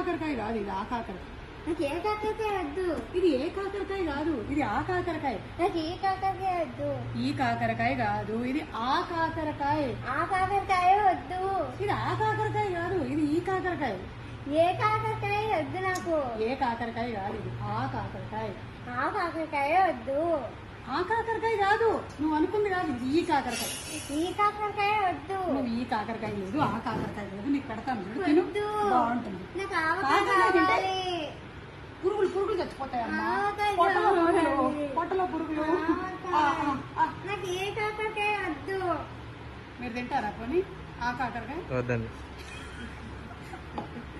కాకరకాయ కాదు ఇది ఆ కాకరకాయ నాకు ఏ కాకరకాయ వద్దు ఇది ఏ కాకరకాయ కాదు ఇది ఆ కాకరకాయ నాకు ఈ కాకరకాయ వద్దు ఈ కాకరకాయ కాదు ఇది ఆ కాకరకాయ ఆ కాకరకాయ వద్దు ఇది ఆ కాకరకాయ కాదు ఇది ఈ కాకరకాయ ఏ కాకరకాయ వద్దు నాకు ఏ కాకరకాయ కాదు ఇది ఆ కాకరకాయ ఆ కాకరకాయ వద్దు ఆ కాకరకాయ కాదు నువ్వు అనుకుంది కాదు ఇది ఈ కాకరకాయ ఈ కాకరకాయ వద్దు నువ్వు ఈ కాకరకాయ లేదు ఆ కాకరకాయ లేదు నీకు పెడతాను చూడు. తిను వద్దు బాగుంటుంది నాకు ఆవకాయ కాకరకాయ తింటే కావాలి పురుగులు పురుగులు చచ్చిపోతాయమ్మా ఆవకాయ పొట్టలో పురుగులు కావాలి. పొట్టలో పురుగులు ఆ, ఆవకాయ. ఆ, ఆ. నాకు ఏ కాకరకాయ వద్దు మీరు తింటారా పోనీ ఆ కాకరకాయ వద్దండి